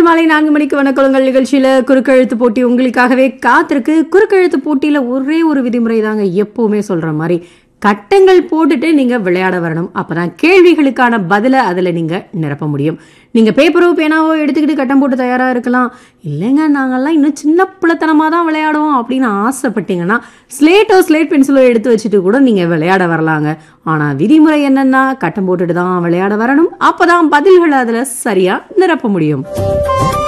மாலை நான்கு மணிக்கு வணக்கங்கள் நிகழ்ச்சியில குறுக்கெழுத்து போட்டி உங்களுக்காகவே காத்திருக்கு குறுக்கெழுத்து போட்டியில ஒரே ஒரு விதிமுறை தாங்க எப்பவுமே சொல்ற மாதிரி கட்டங்கள் போட்டுட்டு நீங்க விளையாட வரணும் அப்பதான் கேள்விகளுக்கான பதிலை அதுல நீங்க நிரப்ப முடியும் நீங்க பேப்பரோ பேனாவோ எடுத்துக்கிட்டு கட்டம் போட்டு தயாரா இருக்கலாம் இல்லைங்க நாங்கெல்லாம் இன்னும் சின்ன பிள்ளைத்தனமா தான் விளையாடுவோம் அப்படின்னு ஆசைப்பட்டீங்கன்னா ஸ்லேட்டோ ஸ்லேட் பென்சிலோ எடுத்து வச்சுட்டு கூட நீங்க விளையாட வரலாங்க ஆனா விதிமுறை என்னன்னா கட்டம் போட்டுட்டு தான் விளையாட வரணும் அப்பதான் பதில்களை அதுல சரியா நிரப்ப முடியும்